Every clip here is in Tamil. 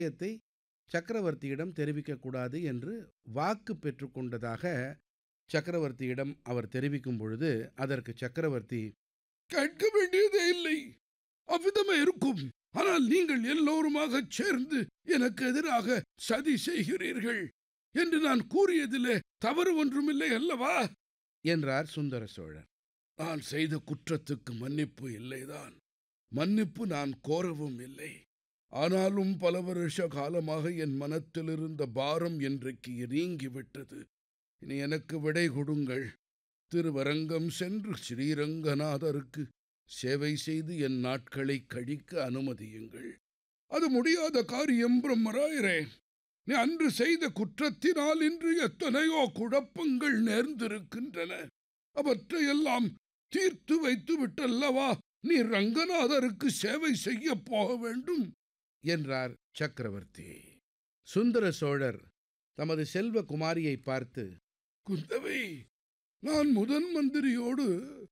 விஷயத்தை சக்கரவர்த்தியிடம் தெரிவிக்கக்கூடாது என்று வாக்கு பெற்றுக்கொண்டதாக சக்கரவர்த்தியிடம் அவர் தெரிவிக்கும் பொழுது அதற்கு சக்கரவர்த்தி கேட்க வேண்டியதே இல்லை அவ்விதமே இருக்கும் ஆனால் நீங்கள் எல்லோருமாகச் சேர்ந்து எனக்கு எதிராக சதி செய்கிறீர்கள் என்று நான் கூறியதிலே தவறு ஒன்றுமில்லை அல்லவா என்றார் சுந்தர சோழர் நான் செய்த குற்றத்துக்கு மன்னிப்பு இல்லைதான் மன்னிப்பு நான் கோரவும் இல்லை ஆனாலும் பல வருஷ காலமாக என் மனத்தில் இருந்த பாரம் இன்றைக்கு நீங்கிவிட்டது இனி எனக்கு விடை கொடுங்கள் திருவரங்கம் சென்று ஸ்ரீரங்கநாதருக்கு சேவை செய்து என் நாட்களை கழிக்க அனுமதியுங்கள் அது முடியாத காரியம் பிரம்மராயரே நீ அன்று செய்த குற்றத்தினால் இன்று எத்தனையோ குழப்பங்கள் நேர்ந்திருக்கின்றன அவற்றையெல்லாம் தீர்த்து வைத்து விட்டல்லவா நீ ரங்கநாதருக்கு சேவை செய்ய போக வேண்டும் என்றார் சக்கரவர்த்தி சுந்தர சோழர் தமது செல்வ குமாரியை பார்த்து குந்தவை நான் முதன் மந்திரியோடு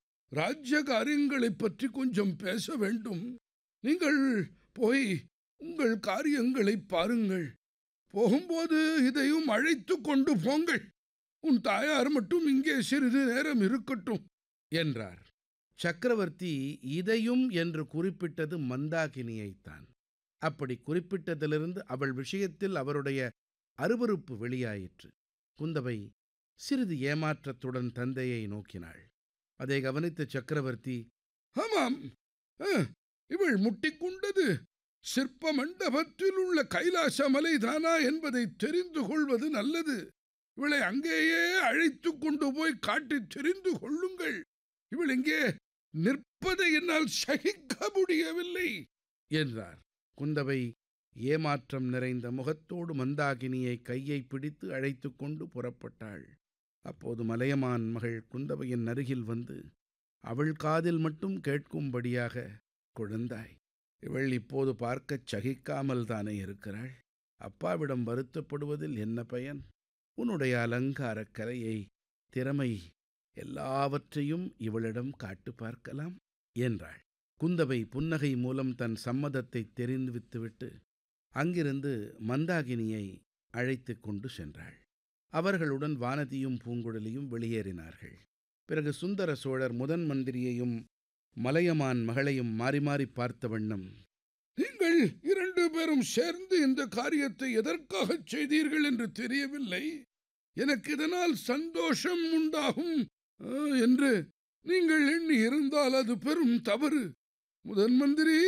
ராஜ்ய காரியங்களைப் பற்றி கொஞ்சம் பேச வேண்டும் நீங்கள் போய் உங்கள் காரியங்களை பாருங்கள் போகும்போது இதையும் அழைத்து கொண்டு போங்கள் உன் தாயார் மட்டும் இங்கே சிறிது நேரம் இருக்கட்டும் என்றார் சக்கரவர்த்தி இதையும் என்று குறிப்பிட்டது மந்தாகினியைத்தான் அப்படி குறிப்பிட்டதிலிருந்து அவள் விஷயத்தில் அவருடைய அருவருப்பு வெளியாயிற்று குந்தவை சிறிது ஏமாற்றத்துடன் தந்தையை நோக்கினாள் அதை கவனித்த சக்கரவர்த்தி ஆமாம் ஆ, இவள் முட்டிக்கொண்டது சிற்ப மண்டபத்தில் உள்ள கைலாச மலைதானா என்பதை தெரிந்து கொள்வது நல்லது இவளை அங்கேயே அழைத்து கொண்டு போய் காட்டித் தெரிந்து கொள்ளுங்கள் இவள் இங்கே நிற்பதை என்னால் சகிக்க முடியவில்லை என்றார் குந்தவை ஏமாற்றம் நிறைந்த முகத்தோடு மந்தாகினியை கையை பிடித்து அழைத்து கொண்டு புறப்பட்டாள் அப்போது மலையமான் மகள் குந்தவையின் அருகில் வந்து அவள் காதில் மட்டும் கேட்கும்படியாக குழந்தாய் இவள் இப்போது பார்க்கச் சகிக்காமல் தானே இருக்கிறாள் அப்பாவிடம் வருத்தப்படுவதில் என்ன பயன் உன்னுடைய அலங்காரக் கலையை திறமை எல்லாவற்றையும் இவளிடம் காட்டு பார்க்கலாம் என்றாள் குந்தவை புன்னகை மூலம் தன் சம்மதத்தை தெரிவித்துவிட்டு அங்கிருந்து மந்தாகினியை அழைத்து கொண்டு சென்றாள் அவர்களுடன் வானதியும் பூங்குழலியும் வெளியேறினார்கள் பிறகு சுந்தர சோழர் முதன் மந்திரியையும் மலையமான் மகளையும் மாறி மாறி பார்த்த வண்ணம் நீங்கள் இரண்டு பேரும் சேர்ந்து இந்த காரியத்தை எதற்காகச் செய்தீர்கள் என்று தெரியவில்லை எனக்கு இதனால் சந்தோஷம் உண்டாகும் ஆ, என்று நீங்கள் எண்ணி இருந்தால் அது பெரும் தவறு முதன் மந்திரி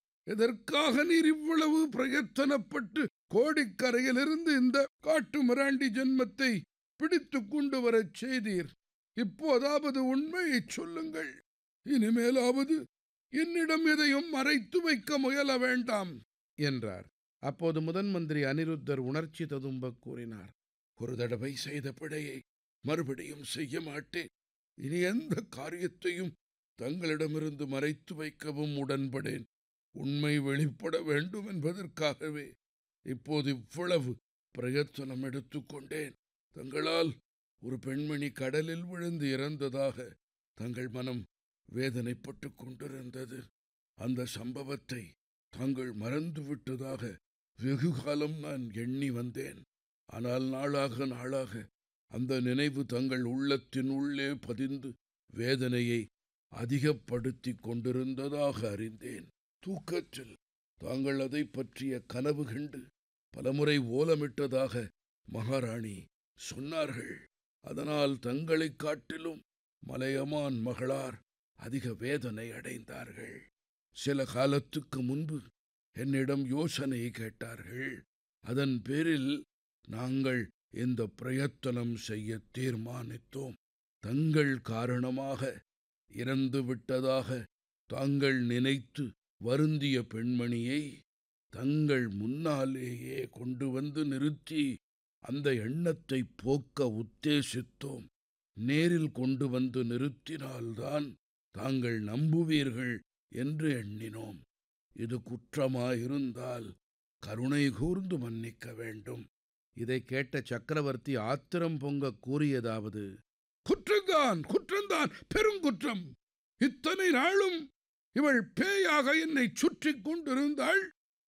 எதற்காக நீர் இவ்வளவு பிரயத்தனப்பட்டு கோடிக்கரையிலிருந்து இந்த காட்டு மிராண்டி ஜென்மத்தை பிடித்துக் கொண்டு வரச் செய்தீர் இப்போதாவது உண்மையைச் சொல்லுங்கள் இனிமேலாவது என்னிடம் எதையும் மறைத்து வைக்க முயல வேண்டாம் என்றார் அப்போது முதன் மந்திரி அனிருத்தர் உணர்ச்சி ததும்ப கூறினார் ஒரு தடவை செய்த பிழையை மறுபடியும் செய்ய மாட்டேன் இனி எந்த காரியத்தையும் தங்களிடமிருந்து மறைத்து வைக்கவும் உடன்படேன் உண்மை வெளிப்பட வேண்டும் என்பதற்காகவே இப்போது இவ்வளவு பிரயத்தனம் எடுத்துக்கொண்டேன் தங்களால் ஒரு பெண்மணி கடலில் விழுந்து இறந்ததாக தங்கள் மனம் வேதனைப்பட்டு கொண்டிருந்தது அந்த சம்பவத்தை தாங்கள் மறந்துவிட்டதாக வெகு காலம் நான் எண்ணி வந்தேன் ஆனால் நாளாக நாளாக அந்த நினைவு தங்கள் உள்ளத்தின் உள்ளே பதிந்து வேதனையை அதிகப்படுத்திக் கொண்டிருந்ததாக அறிந்தேன் தூக்கத்தில் தாங்கள் அதை பற்றிய கனவு கண்டு பலமுறை ஓலமிட்டதாக மகாராணி சொன்னார்கள் அதனால் தங்களைக் காட்டிலும் மலையமான் மகளார் அதிக வேதனை அடைந்தார்கள் சில காலத்துக்கு முன்பு என்னிடம் யோசனை கேட்டார்கள் அதன் பேரில் நாங்கள் இந்த பிரயத்தனம் செய்ய தீர்மானித்தோம் தங்கள் காரணமாக இறந்து விட்டதாக தாங்கள் நினைத்து வருந்திய பெண்மணியை தங்கள் முன்னாலேயே கொண்டு வந்து நிறுத்தி அந்த எண்ணத்தை போக்க உத்தேசித்தோம் நேரில் கொண்டு வந்து நிறுத்தினால்தான் தாங்கள் நம்புவீர்கள் என்று எண்ணினோம் இது குற்றமாயிருந்தால் கருணை கூர்ந்து மன்னிக்க வேண்டும் இதை கேட்ட சக்கரவர்த்தி ஆத்திரம் பொங்க கூறியதாவது குற்றம்தான் குற்றம்தான் பெருங்குற்றம் இத்தனை நாளும் இவள் பேயாக என்னை சுற்றி கொண்டிருந்தாள்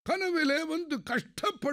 கனவிலே வந்து கஷ்டப்பட